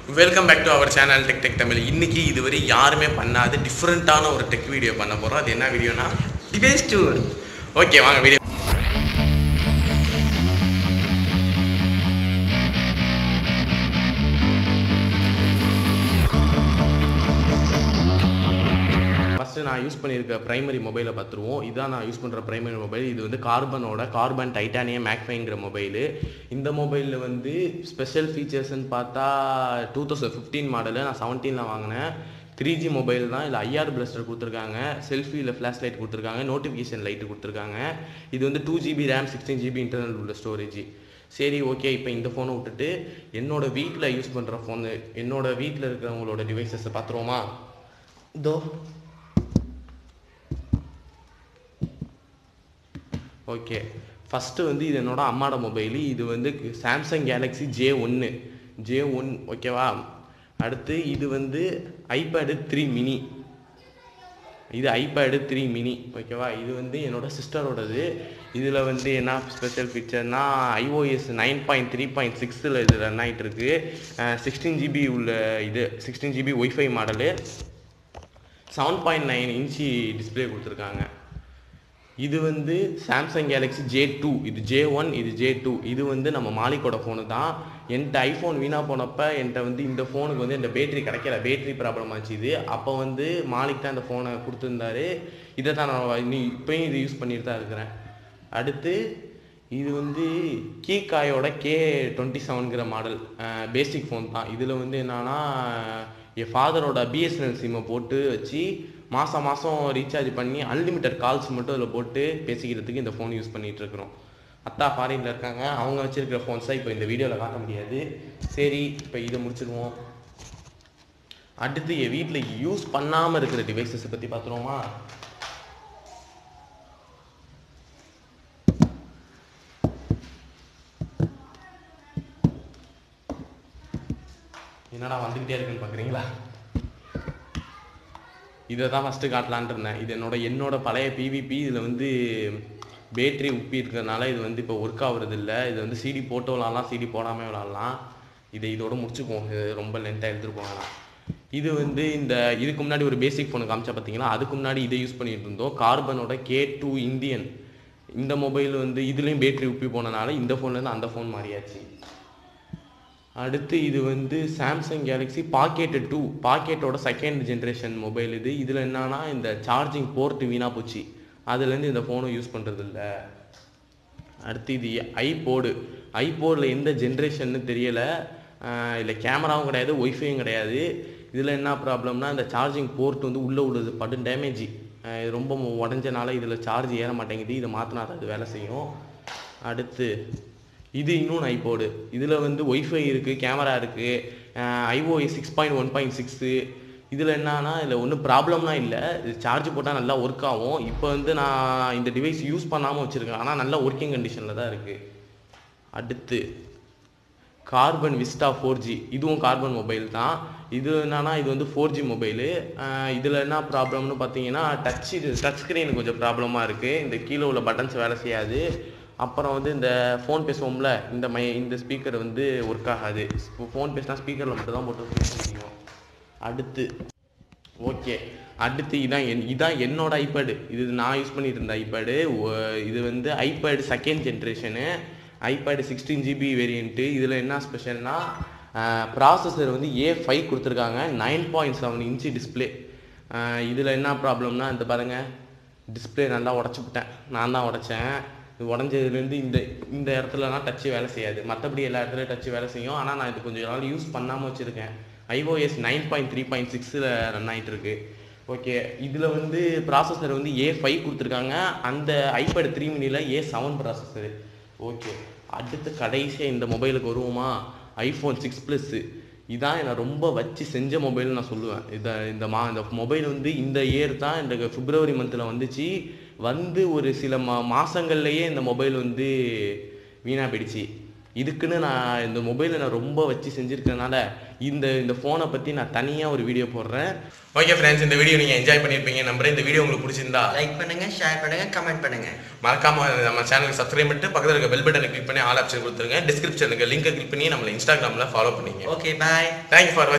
welcome back to our channel tech tech Tamil இன்னைக்கு இதுவரை யாருமே பண்ணாத டிஃப்ரெண்ட்டான ஒரு டெக் வீடியோ பண்ண போகிறோம் அது என்ன வீடியோனா டிவைஸ் டூர் ஓகே வாங்க வீடியோ ஃபஸ்ட்டு நான் யூஸ் பண்ணியிருக்க ப்ரைமரி மொபைலை பார்த்துருவோம் இதான் நான் யூஸ் பண்ணுற ப்ரைமரி மொபைல் இது வந்து கார்பனோட கார்பன் டைட்டானியம் மேக்ஃபைங்கிற மொபைலு இந்த மொபைலில் வந்து ஸ்பெஷல் ஃபீச்சர்ஸ்னு பார்த்தா டூ தௌசண்ட் ஃபிஃப்டீன் மாடலு நான் செவன்டீனில் வாங்கினேன் த்ரீ ஜி மொபைல் தான் இல்லை ஐஆர் பிளஸ்டர் கொடுத்துருக்காங்க செல்ஃபியில் ஃப்ளாஷ் லைட் கொடுத்துருக்காங்க நோட்டிஃபிகேஷன் லைட்டு கொடுத்துருக்காங்க இது வந்து two GB RAM sixteen GB internal உள்ள ஸ்டோரேஜ் சரி ஓகே இப்போ இந்த ஃபோனை விட்டுட்டு என்னோட வீட்டில் யூஸ் பண்ணுற ஃபோனு என்னோட வீட்டில் இருக்கிறவங்களோட டிவைசஸை பார்த்துருவோமா இதோ ஓகே ஃபஸ்ட்டு வந்து இது என்னோட அம்மாட மொபைலு இது வந்து சாம்சங் கேலக்ஸி ஜே ஒன்று ஜே ஒன் ஓகேவா அடுத்து இது வந்து ஐபேடு த்ரீ மினி இது ஐபேடு த்ரீ மினி ஓகேவா இது வந்து என்னோட சிஸ்டரோடது இதில் வந்து என்ன ஸ்பெஷல் ஃபீச்சர்னா iOS nine point three point சிக்ஸில் இது ரன் ஆகிட்டு இருக்கு சிக்ஸ்டீன் ஜிபி உள்ள இது sixteen GB wifi model seven point nine inch display கொடுத்துருக்காங்க இது வந்து சாம்சங் கேலக்ஸி ஜே டூ இது ஜே ஒன் இது ஜே டூ இது வந்து நம்ம மாலிக்கோட ஃபோனு தான் என்கிட்ட ஐஃபோன் வீணாக போனப்ப என்கிட்ட வந்து இந்த ஃபோனுக்கு வந்து இந்த பேட்டரி கிடைக்கல பேட்டரி ப்ராப்ளம் ஆச்சு இது அப்போ வந்து மாலிக் தான் இந்த ஃபோனை கொடுத்துருந்தாரு இதை தான் நான் இன்னி இப்போயும் இது யூஸ் பண்ணிட்டு தான் இருக்கிறேன் அடுத்து இது வந்து கீகாயோட கே டுவெண்ட்டி செவன்கிற மாடல் பேசிக் ஃபோன் தான் இதில் வந்து என்னன்னா என் ஃபாதரோட பிஎஸ்என்எல் சிம்மை போட்டு வச்சு மாதம் மாதம் ரீசார்ஜ் பண்ணி அன்லிமிட்டட் கால்ஸ் மட்டும் அதில் போட்டு பேசிக்கிறதுக்கு இந்த ஃபோன் யூஸ் பண்ணிகிட்டு இருக்கிறோம் அத்தா ஃபாரினில் இருக்காங்க அவங்க வச்சிருக்கிற ஃபோன்ஸை இப்போ இந்த வீடியோவில் காட்ட முடியாது சரி இப்போ இதை முடிச்சிடுவோம் அடுத்து என் வீட்டில் யூஸ் பண்ணாமல் இருக்கிற டிவைசஸை பற்றி பார்த்துருவோமா என்னடா வந்துக்கிட்டே இருக்குன்னு பார்க்குறீங்களா இதை தான் ஃபஸ்ட்டு காட்டலான்ட்டு இருந்தேன் இது என்னோட என்னோட பழைய பிவிபி இதில் வந்து பேட்டரி உப்பி இருக்கிறதுனால இது வந்து இப்போ ஒர்க் ஆகுறது இல்லை இது வந்து சிடி போட்டு விளாட்லாம் சிடி போடாமல் விளாட்லாம் இதை இதோட முடிச்சுக்குவோம் இது ரொம்ப லென்த்தாக எடுத்துகிட்டு போகலாம் இது வந்து இந்த இதுக்கு முன்னாடி ஒரு பேசிக் ஃபோனு காமிச்சா பார்த்தீங்களா அதுக்கு முன்னாடி இதை யூஸ் பண்ணிட்டு இருந்தோம் கார்பனோட கே டூ இந்தியன் இந்த மொபைல் வந்து இதுலேயும் பேட்டரி உப்பி போனனால இந்த ஃபோன்லேருந்து அந்த ஃபோன் மாறியாச்சு அடுத்து இது வந்து சாம்சங் கேலக்ஸி பாக்கெட்டு டூ பாக்கெட்டோட செகண்ட் ஜென்ரேஷன் மொபைல் இது இதில் என்னன்னா இந்த சார்ஜிங் போர்ட் வீணாக போச்சு அதுலேருந்து இந்த ஃபோனும் யூஸ் பண்ணுறது இல்லை அடுத்து இது ஐபோர்டு ஐபோர்டில் எந்த ஜென்ரேஷன்னு தெரியலை இல்லை கேமராவும் கிடையாது ஒய்ஃபையும் கிடையாது இதில் என்ன ப்ராப்ளம்னா இந்த சார்ஜிங் போர்ட் வந்து உள்ளே உள்ளது படு டேமேஜ் ரொம்ப உடஞ்சனால இதில் சார்ஜ் ஏற மாட்டேங்குது இதை மாற்றினா தான் அது வேலை செய்யும் அடுத்து இது இன்னொன்று ஐபோர்டு இதில் வந்து ஒய்ஃபை இருக்குது கேமரா இருக்குது iOS six point one point six இதில் என்னன்னா இதில் ஒன்றும் ப்ராப்ளம்லாம் இல்லை இது சார்ஜ் போட்டால் நல்லா ஒர்க் ஆகும் இப்போ வந்து நான் இந்த டிவைஸ் யூஸ் பண்ணாமல் வச்சுருக்கேன் ஆனால் நல்லா ஒர்க்கிங் கண்டிஷனில் தான் இருக்குது அடுத்து கார்பன் விஸ்டா ஃபோர் ஜி இதுவும் கார்பன் மொபைல் தான் இது என்னன்னா இது வந்து ஃபோர் ஜி மொபைலு இதில் என்ன ப்ராப்ளம்னு பார்த்தீங்கன்னா டச் இது டச் ஸ்க்ரீன் கொஞ்சம் ப்ராப்ளமாக இருக்குது இந்த கீழே உள்ள பட்டன்ஸ் வேலை செய்யாது அப்புறம் வந்து இந்த ஃபோன் பேசுவோம்ல இந்த மை இந்த ஸ்பீக்கர் வந்து ஒர்க் ஆகாது ஃபோன் பேசினா ஸ்பீக்கரில் மட்டும் தான் போட்டு பேச முடியும் அடுத்து ஓகே அடுத்து இதான் என் இதான் என்னோட ஐபேடு இது நான் யூஸ் பண்ணிட்டு இருந்த ஐபேடு இது வந்து iPad second generation iPad sixteen GB variant இதில் என்ன ஸ்பெஷல்னா ப்ராசஸர் வந்து ஏ ஃபைவ் கொடுத்துருக்காங்க nine point seven inch display இதில் என்ன ப்ராப்ளம்னா இந்த பாருங்கள் டிஸ்பிளே நல்லா உடச்சி விட்டேன் நான் தான் உடச்சேன் இது உடஞ்சதுலேருந்து இந்த இந்த இடத்துலலாம் டச்சு வேலை செய்யாது மற்றபடி எல்லா இடத்துலையும் டச்சு வேலை செய்யும் ஆனால் நான் இது கொஞ்சம் நாள் யூஸ் பண்ணாமல் வச்சுருக்கேன் iOS nine point three point சிக்ஸில் ரன் ஆகிட்டு இருக்கு ஓகே இதில் வந்து ப்ராசஸர் வந்து ஏ ஃபைவ் கொடுத்துருக்காங்க அந்த ஐபேட் த்ரீ மினியில் ஏ செவன் ப்ராசஸரு ஓகே அடுத்து கடைசியாக இந்த மொபைலுக்கு வருவோமா ஐஃபோன் சிக்ஸ் ப்ளஸ்ஸு இதான் நான் ரொம்ப வச்சு செஞ்ச மொபைல்னு நான் சொல்லுவேன் இதை இந்த மா இந்த மொபைல் வந்து இந்த இயர் தான் இந்த பிப்ரவரி மந்தில் வந்துச்சு வந்து ஒரு சில மா மாதங்கள்லேயே இந்த மொபைல் வந்து வீணாக போயிடுச்சு இதுக்குன்னு நான் இந்த மொபைலை நான் ரொம்ப வச்சு செஞ்சுருக்கனால இந்த இந்த ஃபோனை பற்றி நான் தனியாக ஒரு வீடியோ போடுறேன் ஓகே ஃப்ரெண்ட்ஸ் இந்த வீடியோ நீங்கள் என்ஜாய் பண்ணியிருப்பீங்க நம்புறேன் இந்த வீடியோ உங்களுக்கு பிடிச்சிருந்தா லைக் பண்ணுங்க ஷேர் பண்ணுங்க கமெண்ட் பண்ணுங்க மறக்காம நம்ம சேனலுக்கு சப்ஸ்கிரைப் பண்ணிட்டு பக்கத்தில் இருக்க பெல் பட்டனை கிளிக் பண்ணி ஆல் ஆப்ஷன் கொடுத்துருங்க டிஸ்கிரிப்ஷனுக்கு லிங்கை கிளிக் பண்ணி நம்மளை இன்ஸ்டாகிராமில் ஃபாலோ பண்ணிங்க ஓகே பாய் தேங்க்யூ ஃபார்